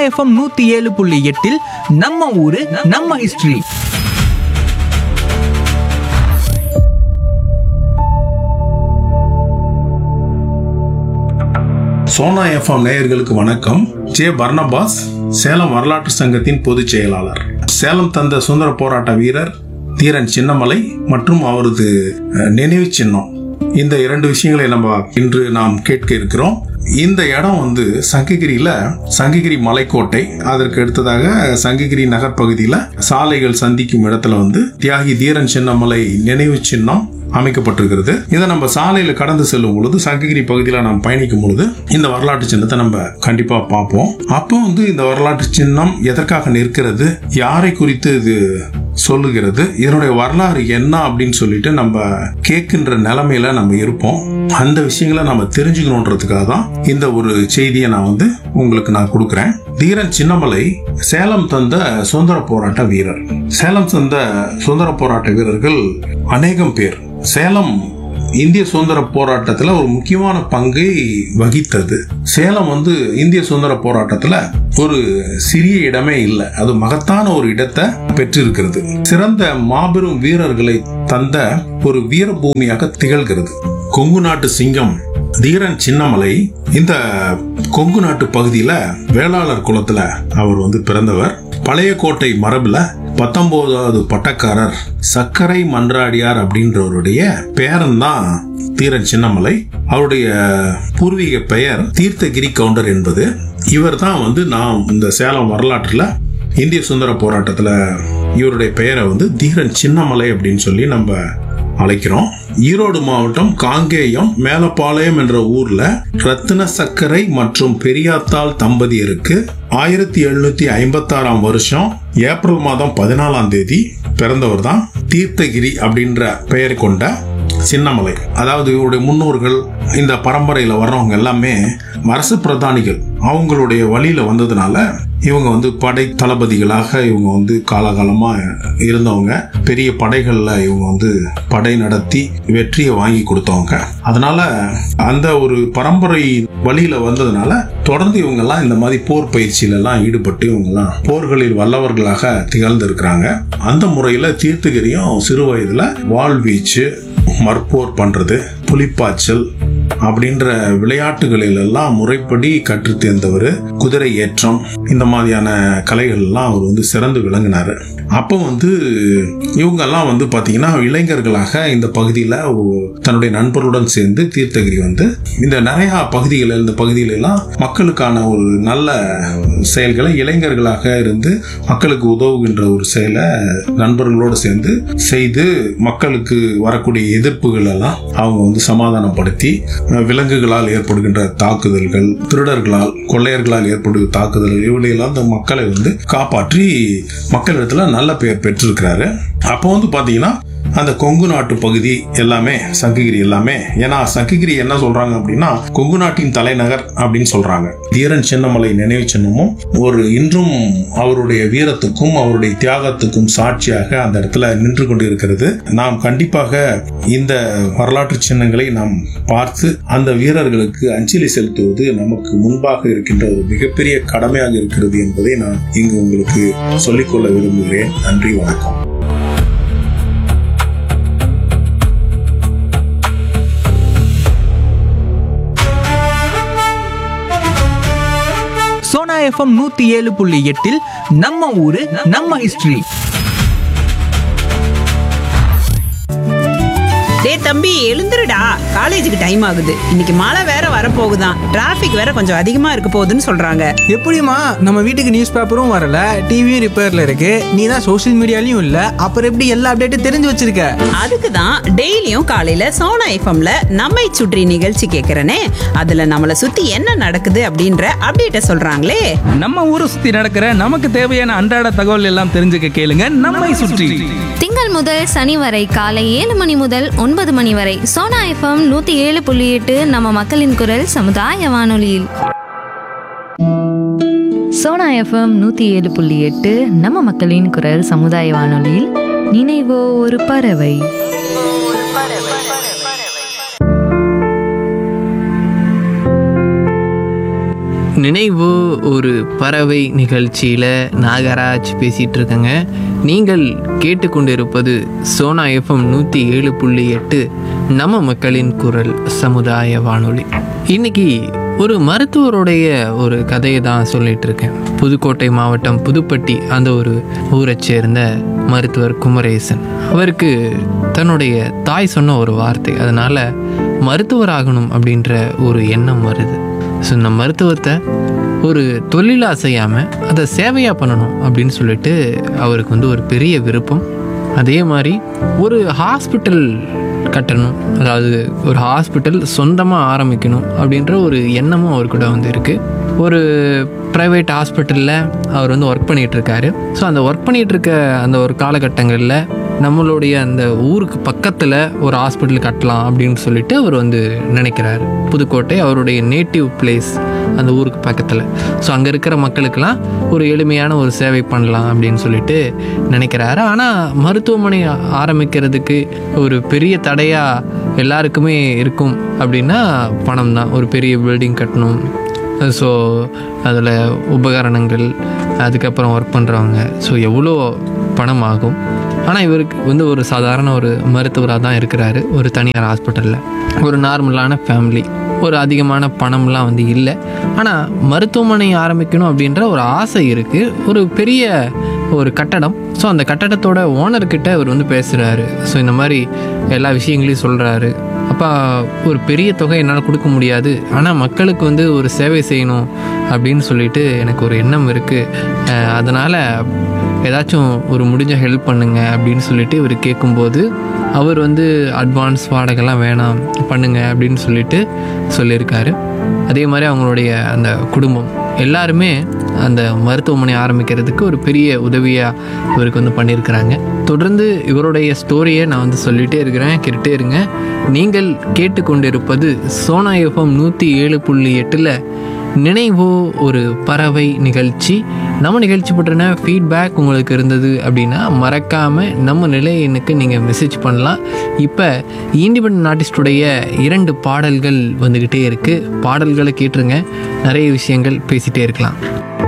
FM நூத்தி ஏழு புள்ளி எட்டில் நம்ம ஊரு நம்ம ஹிஸ்டரி சோனா எஃப்எம் நேயர்களுக்கு வணக்கம் ஜே பர்னபாஸ் சேலம் வரலாற்று சங்கத்தின் பொதுச் செயலாளர் சேலம் தந்த சுதந்திர போராட்ட வீரர் தீரன் சின்னமலை மற்றும் அவரது அஹ், நினைவு சின்னம் இந்த இரண்டு விஷயங்களை நம்ம இன்று நாம் கேட்க இருக்கிறோம் இந்த இடம் வந்து சங்ககிரியில சங்ககிரி மலைக்கோட்டை அதற்கு அடுத்ததாக சங்ககிரி நகர் பகுதியில சாலைகள் சந்திக்கும் இடத்துல வந்து தியாகி தீரன் சின்னமலை நினைவு சின்னம் அமைக்கப்பட்டிருக்கிறது இதை நம்ம சாலையில கடந்து செல்லும் பொழுது சங்ககிரி பகுதியில நாம் பயணிக்கும் பொழுது இந்த வரலாற்று சின்னத்தை நம்ம கண்டிப்பா பார்ப்போம் அப்போ வந்து இந்த வரலாற்று சின்னம் எதற்காக நிற்கிறது யாரை குறித்து இது சொல்லுகிறது இதனுடைய வரலாறு என்ன அப்படின்னு சொல்லிட்டு நம்ம கேட்கின்ற நிலைமையில நம்ம இருப்போம் அந்த விஷயங்களை நம்ம தெரிஞ்சுக்கணுன்றதுக்காக தான் இந்த ஒரு செய்தியை நான் வந்து உங்களுக்கு நான் கொடுக்குறேன் தீரன் சின்னமலை சேலம் தந்த சுதந்திர போராட்ட வீரர் சேலம் தந்த சுதந்திர போராட்ட வீரர்கள் அநேகம் பேர் சேலம் இந்திய சுதந்திர போராட்டத்துல ஒரு முக்கியமான பங்கை வகித்தது சேலம் வந்து இந்திய சுதந்திர போராட்டத்துல ஒரு சிறிய இடமே இல்லை அது மகத்தான ஒரு இடத்தை பெற்றிருக்கிறது சிறந்த மாபெரும் வீரர்களை தந்த ஒரு வீரபூமியாக திகழ்கிறது கொங்கு நாட்டு சிங்கம் தீரன் சின்னமலை இந்த கொங்கு நாட்டு பகுதியில வேளாளர் குலத்துல அவர் வந்து பிறந்தவர் பழைய கோட்டை மரபுல பத்தொன்பதாவது பட்டக்காரர் சக்கரை மன்றாடியார் அப்படின்றவருடைய பேரன் தான் தீரன் சின்னமலை அவருடைய பூர்வீக பெயர் தீர்த்தகிரி கவுண்டர் என்பது இவர் தான் வந்து நாம் இந்த சேலம் வரலாற்றுல இந்திய சுதந்திர போராட்டத்துல இவருடைய பெயரை வந்து தீரன் சின்னமலை அப்படின்னு சொல்லி நம்ம அழைக்கிறோம் ஈரோடு மாவட்டம் காங்கேயம் மேலப்பாளையம் என்ற ஊர்ல ரத்தின சக்கரை மற்றும் பெரியாத்தாள் தம்பதியருக்கு ஆயிரத்தி எழுநூத்தி ஐம்பத்தி ஆறாம் வருஷம் ஏப்ரல் மாதம் பதினாலாம் தேதி பிறந்தவர் தான் தீர்த்தகிரி அப்படின்ற பெயர் கொண்ட சின்னமலை அதாவது இவருடைய முன்னோர்கள் இந்த பரம்பரையில வர்றவங்க எல்லாமே அரசு பிரதானிகள் அவங்களுடைய வழியில வந்ததுனால இவங்க வந்து படை தளபதிகளாக இவங்க வந்து காலகாலமா இருந்தவங்க பெரிய படைகள்ல இவங்க வந்து படை நடத்தி வெற்றியை வாங்கி கொடுத்தவங்க அதனால அந்த ஒரு பரம்பரை வழியில வந்ததுனால தொடர்ந்து இவங்க எல்லாம் இந்த மாதிரி போர் பயிற்சியில எல்லாம் ஈடுபட்டு இவங்க எல்லாம் போர்களில் வல்லவர்களாக திகழ்ந்து இருக்கிறாங்க அந்த முறையில தீர்த்தகிரியும் சிறு வயதுல வாழ்வீச்சு மற்போர் பண்றது புலிப்பாய்ச்சல் அப்படின்ற விளையாட்டுகளில் எல்லாம் முறைப்படி கற்று தேர்ந்தவர் குதிரை ஏற்றம் இந்த மாதிரியான கலைகள் எல்லாம் அவர் வந்து சிறந்து விளங்கினாரு அப்போ வந்து இவங்க எல்லாம் வந்து பாத்தீங்கன்னா இளைஞர்களாக இந்த பகுதியில் தன்னுடைய நண்பர்களுடன் சேர்ந்து தீர்த்தகிரி வந்து இந்த நிறைய பகுதிகளில் இந்த பகுதியில எல்லாம் மக்களுக்கான ஒரு நல்ல செயல்களை இளைஞர்களாக இருந்து மக்களுக்கு உதவுகின்ற ஒரு செயலை நண்பர்களோடு சேர்ந்து செய்து மக்களுக்கு வரக்கூடிய எதிர்ப்புகள் எல்லாம் அவங்க வந்து சமாதானப்படுத்தி அஹ், விலங்குகளால் ஏற்படுகின்ற தாக்குதல்கள் திருடர்களால் கொள்ளையர்களால் ஏற்படுகிற தாக்குதல்கள் இவளையெல்லாம் அந்த மக்களை வந்து காப்பாற்றி மக்களிடத்துல நல்ல பெயர் பெற்றிருக்கிறாரு அப்போ வந்து பாத்தீங்கன்னா அந்த கொங்கு நாட்டு பகுதி எல்லாமே சங்ககிரி எல்லாமே ஏன்னா சங்ககிரி என்ன சொல்றாங்க அப்படின்னா கொங்கு நாட்டின் தலைநகர் அப்படின்னு சொல்றாங்க தீரன் சின்னமலை நினைவு சின்னமும் ஒரு இன்றும் அவருடைய வீரத்துக்கும் அவருடைய தியாகத்துக்கும் சாட்சியாக அந்த இடத்துல நின்று கொண்டிருக்கிறது நாம் கண்டிப்பாக இந்த வரலாற்று சின்னங்களை நாம் பார்த்து அந்த வீரர்களுக்கு அஞ்சலி செலுத்துவது நமக்கு முன்பாக இருக்கின்ற ஒரு மிகப்பெரிய கடமையாக இருக்கிறது என்பதை நான் இங்கு உங்களுக்கு சொல்லிக்கொள்ள விரும்புகிறேன் நன்றி வணக்கம் சோனா எஃப்எம் நூத்தி ஏழு புள்ளி எட்டில் நம்ம ஊரு நம்ம ஹிஸ்டரி டேய் தம்பி எழுந்துருடா காலேஜுக்கு டைம் ஆகுது இன்னைக்கு மழை வேற வரப்போகுதாம் டிராஃபிக் வேற கொஞ்சம் அதிகமா இருக்க போகுதுன்னு சொல்றாங்க எப்படிம்மா நம்ம வீட்டுக்கு நியூஸ் பேப்பரும் வரல டிவியும் ரிப்பேர்ல இருக்கு நீ தான் சோஷியல் மீடியாலையும் இல்ல அப்புறம் எப்படி எல்லா அப்டேட்டும் தெரிஞ்சு வச்சிருக்க அதுக்கு தான் டெய்லியும் காலையில சோனா எஃப்எம்ல நம்மை சுற்றி நிகழ்ச்சி கேட்கறனே அதுல நம்மளை சுத்தி என்ன நடக்குது அப்படின்ற அப்டேட்ட சொல்றாங்களே நம்ம ஊரை சுத்தி நடக்கிற நமக்கு தேவையான அன்றாட தகவல் எல்லாம் தெரிஞ்சுக்க கேளுங்க நம்மை சுற்றி திங்கள் முதல் சனி வரை காலை ஏழு மணி முதல் ஒன்பது மணி வரை சோனா எஃப்எம் நூத்தி ஏழு புள்ளி எட்டு நம்ம மக்களின் குரல் சமுதாய வானொலியில் சோனா எஃப்எம் நூற்றி ஏழு புள்ளி எட்டு நம்ம மக்களின் குரல் சமுதாய வானொலியில் நினைவோ ஒரு பறவை நினைவு ஒரு பறவை நிகழ்ச்சியில் நாகராஜ் பேசிகிட்டு இருக்கேங்க நீங்கள் கேட்டுக்கொண்டிருப்பது சோனா எஃப்எம் நூற்றி ஏழு புள்ளி எட்டு நம்ம மக்களின் குரல் சமுதாய வானொலி இன்னைக்கு ஒரு மருத்துவருடைய ஒரு கதையை தான் சொல்லிட்டு இருக்கேன் புதுக்கோட்டை மாவட்டம் புதுப்பட்டி அந்த ஒரு ஊரைச் சேர்ந்த மருத்துவர் குமரேசன் அவருக்கு தன்னுடைய தாய் சொன்ன ஒரு வார்த்தை அதனால் மருத்துவராகணும் அப்படின்ற ஒரு எண்ணம் வருது ஸோ இந்த மருத்துவத்தை ஒரு தொழிலாக செய்யாமல் அதை சேவையாக பண்ணணும் அப்படின்னு சொல்லிட்டு அவருக்கு வந்து ஒரு பெரிய விருப்பம் அதே மாதிரி ஒரு ஹாஸ்பிட்டல் கட்டணும் அதாவது ஒரு ஹாஸ்பிட்டல் சொந்தமாக ஆரம்பிக்கணும் அப்படின்ற ஒரு எண்ணமும் அவர்கிட்ட வந்து இருக்குது ஒரு ப்ரைவேட் ஹாஸ்பிட்டலில் அவர் வந்து ஒர்க் பண்ணிகிட்டு இருக்காரு ஸோ அந்த ஒர்க் பண்ணிகிட்டு இருக்க அந்த ஒரு காலகட்டங்களில் நம்மளுடைய அந்த ஊருக்கு பக்கத்தில் ஒரு ஹாஸ்பிட்டல் கட்டலாம் அப்படின்னு சொல்லிட்டு அவர் வந்து நினைக்கிறாரு புதுக்கோட்டை அவருடைய நேட்டிவ் பிளேஸ் அந்த ஊருக்கு பக்கத்தில் ஸோ அங்கே இருக்கிற மக்களுக்கெல்லாம் ஒரு எளிமையான ஒரு சேவை பண்ணலாம் அப்படின்னு சொல்லிட்டு நினைக்கிறாரு ஆனால் மருத்துவமனை ஆரம்பிக்கிறதுக்கு ஒரு பெரிய தடையாக எல்லாருக்குமே இருக்கும் அப்படின்னா பணம் தான் ஒரு பெரிய பில்டிங் கட்டணும் ஸோ அதில் உபகரணங்கள் அதுக்கப்புறம் ஒர்க் பண்ணுறவங்க ஸோ எவ்வளோ பணம் ஆகும் ஆனால் இவருக்கு வந்து ஒரு சாதாரண ஒரு மருத்துவராக தான் இருக்கிறாரு ஒரு தனியார் ஹாஸ்பிட்டலில் ஒரு நார்மலான ஃபேமிலி ஒரு அதிகமான பணம்லாம் வந்து இல்லை ஆனால் மருத்துவமனை ஆரம்பிக்கணும் அப்படின்ற ஒரு ஆசை இருக்குது ஒரு பெரிய ஒரு கட்டடம் ஸோ அந்த கட்டடத்தோட ஓனர்கிட்ட அவர் வந்து பேசுகிறாரு ஸோ இந்த மாதிரி எல்லா விஷயங்களையும் சொல்கிறாரு அப்போ ஒரு பெரிய தொகை என்னால் கொடுக்க முடியாது ஆனால் மக்களுக்கு வந்து ஒரு சேவை செய்யணும் அப்படின்னு சொல்லிட்டு எனக்கு ஒரு எண்ணம் இருக்குது அதனால் ஏதாச்சும் ஒரு முடிஞ்ச ஹெல்ப் பண்ணுங்க அப்படின்னு சொல்லிட்டு இவர் கேட்கும்போது அவர் வந்து அட்வான்ஸ் வாடகைலாம் வேணாம் பண்ணுங்க அப்படின்னு சொல்லிட்டு சொல்லியிருக்காரு அதே மாதிரி அவங்களுடைய அந்த குடும்பம் எல்லாருமே அந்த மருத்துவமனை ஆரம்பிக்கிறதுக்கு ஒரு பெரிய உதவியாக இவருக்கு வந்து பண்ணியிருக்கிறாங்க தொடர்ந்து இவருடைய ஸ்டோரியை நான் வந்து சொல்லிகிட்டே இருக்கிறேன் கேட்டுட்டே இருங்க நீங்கள் கேட்டுக்கொண்டிருப்பது சோனா எஃப்எம் நூற்றி ஏழு புள்ளி எட்டில் நினைவோ ஒரு பறவை நிகழ்ச்சி நம்ம நிகழ்ச்சி பற்றின ஃபீட்பேக் உங்களுக்கு இருந்தது அப்படின்னா மறக்காமல் நம்ம நிலை எண்ணுக்கு நீங்கள் மெசேஜ் பண்ணலாம் இப்போ இண்டிபெண்ட் ஆர்டிஸ்டுடைய இரண்டு பாடல்கள் வந்துக்கிட்டே இருக்குது பாடல்களை கேட்டுருங்க நிறைய விஷயங்கள் பேசிகிட்டே இருக்கலாம்